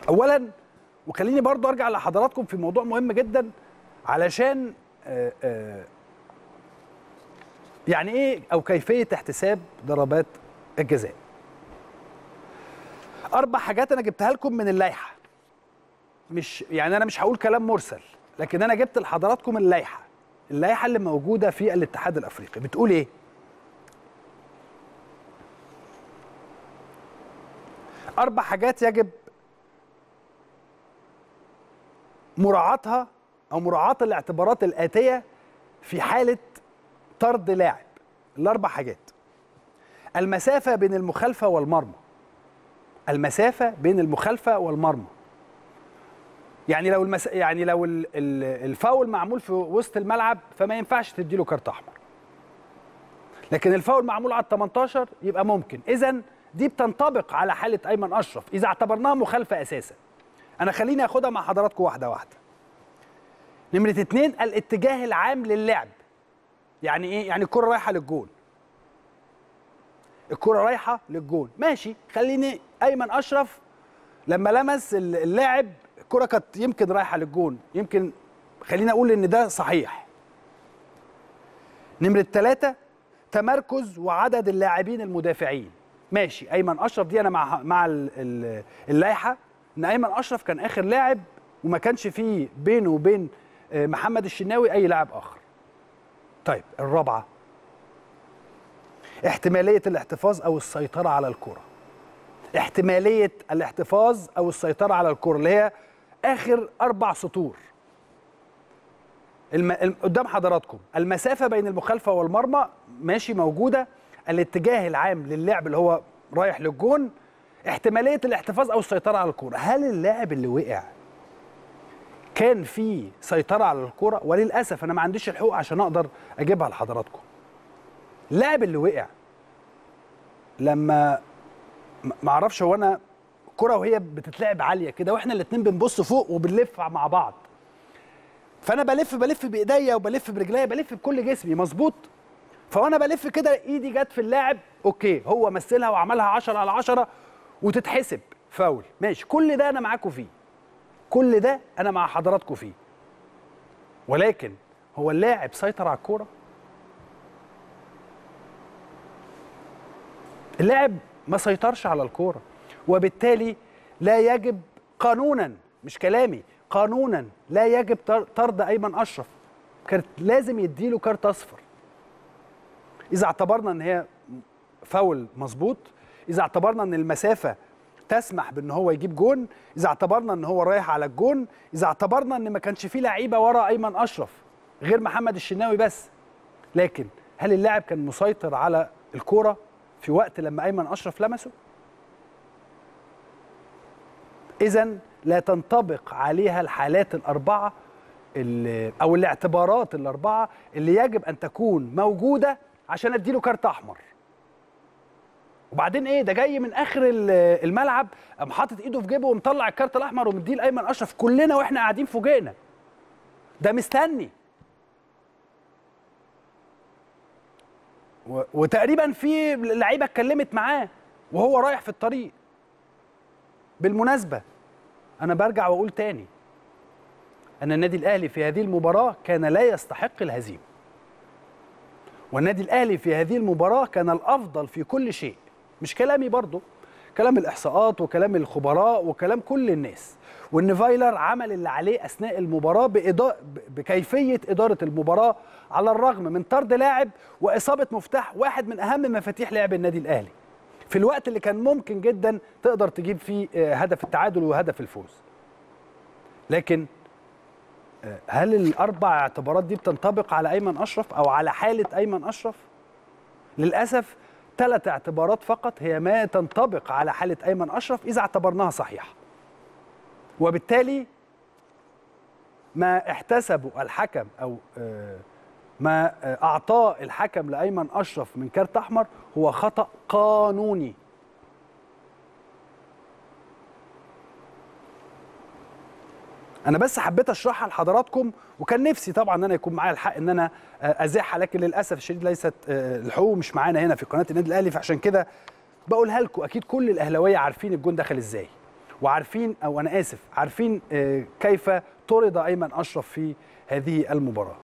اولا وخليني برضو ارجع لحضراتكم في موضوع مهم جدا علشان آه، آه، يعني ايه او كيفيه احتساب ضربات الجزاء اربع حاجات انا جبتها لكم من اللائحه مش يعني انا مش هقول كلام مرسل لكن انا جبت لحضراتكم اللائحه اللائحه اللي موجوده في الاتحاد الافريقي بتقول ايه اربع حاجات يجب مراعاتها او مراعاه الاعتبارات الاتيه في حاله طرد لاعب الاربع حاجات المسافه بين المخالفه والمرمى المسافه بين المخالفه والمرمى يعني لو المس... يعني لو ال... ال... الفاول معمول في وسط الملعب فما ينفعش تديله كارت احمر لكن الفاول معمول على ال 18 يبقى ممكن اذا دي بتنطبق على حاله ايمن اشرف اذا اعتبرناها مخالفه اساسا انا خليني اخدها مع حضراتكم واحده واحده نمره اتنين الاتجاه العام للعب يعني ايه يعني الكره رايحه للجول الكره رايحه للجول ماشي خليني ايمن اشرف لما لمس اللاعب الكره كانت يمكن رايحه للجون يمكن خلينا اقول ان ده صحيح نمره ثلاثة تمركز وعدد اللاعبين المدافعين ماشي ايمن اشرف دي انا مع مع ال- ال- اللائحه ان ايمن اشرف كان اخر لاعب وما كانش فيه بينه وبين آه، محمد الشناوي اي لاعب اخر طيب الرابعه احتماليه الاحتفاظ او السيطره على الكره احتماليه الاحتفاظ او السيطره على الكره اللي هي اخر اربع سطور الم... الم- قدام حضراتكم المسافه بين المخالفه والمرمى ماشي موجوده الاتجاه العام للعب اللي هو رايح للجون احتماليه الاحتفاظ او السيطره على الكره هل اللاعب اللي وقع كان في سيطره على الكره وللاسف انا ما عنديش الحقوق عشان اقدر اجيبها لحضراتكم اللاعب اللي وقع لما م- ما اعرفش هو انا كرة وهي بتتلعب عاليه كده واحنا الاثنين بنبص فوق وبنلف مع بعض فانا بلف بلف بايديا وبلف برجليا بلف بكل جسمي مظبوط فوانا بلف كده ايدي جت في اللاعب اوكي هو مثلها وعملها 10 على 10 وتتحسب فاول ماشي كل ده انا معاكم فيه كل ده انا مع حضراتكم فيه ولكن هو اللاعب سيطر على الكوره اللاعب ما سيطرش على الكوره وبالتالي لا يجب قانونا مش كلامي قانونا لا يجب طر- طرد ايمن اشرف كانت لازم يديله كارت اصفر اذا اعتبرنا ان هي فاول مظبوط اذا اعتبرنا ان المسافه تسمح بان هو يجيب جون اذا اعتبرنا ان هو رايح على الجون اذا اعتبرنا ان ما كانش فيه لعيبه ورا ايمن اشرف غير محمد الشناوي بس لكن هل اللاعب كان مسيطر على الكوره في وقت لما ايمن اشرف لمسه اذا لا تنطبق عليها الحالات الاربعه اللي او الاعتبارات الاربعه اللي يجب ان تكون موجوده عشان اديله كارت احمر وبعدين ايه ده جاي من اخر ال- الملعب قام حاطط ايده في جيبه ومطلع الكارت الاحمر ومديه لايمن اشرف كلنا واحنا قاعدين فوجئنا ده مستني و- وتقريبا في لعيبه اتكلمت معاه وهو رايح في الطريق بالمناسبه انا برجع واقول تاني ان النادي الاهلي في هذه المباراه كان لا يستحق الهزيمه والنادي الاهلي في هذه المباراه كان الافضل في كل شيء مش كلامي برضه كلام الاحصاءات وكلام الخبراء وكلام كل الناس وان فايلر عمل اللي عليه اثناء المباراه بإضاء بكيفيه اداره المباراه على الرغم من طرد لاعب واصابه مفتاح واحد من اهم مفاتيح لعب النادي الاهلي في الوقت اللي كان ممكن جدا تقدر تجيب فيه آه، هدف التعادل وهدف الفوز لكن آه، هل الاربع اعتبارات دي بتنطبق على ايمن اشرف او على حاله ايمن اشرف للاسف ثلاث اعتبارات فقط هي ما تنطبق على حاله ايمن اشرف اذا اعتبرناها صحيحه وبالتالي ما احتسبه الحكم او آه، ما آه، اعطاه الحكم لايمن اشرف من كارت احمر هو خطا قانوني انا بس حبيت اشرحها لحضراتكم وكان نفسي طبعا ان انا يكون معايا الحق ان انا آه، ازاحها لكن للاسف الشديد ليست آه، الحقوق مش معانا هنا في قناه النادي الاهلي فعشان كده بقولها لكم اكيد كل الاهلاويه عارفين الجون دخل ازاي وعارفين او انا اسف عارفين آه، كيف طرد ايمن اشرف في هذه المباراه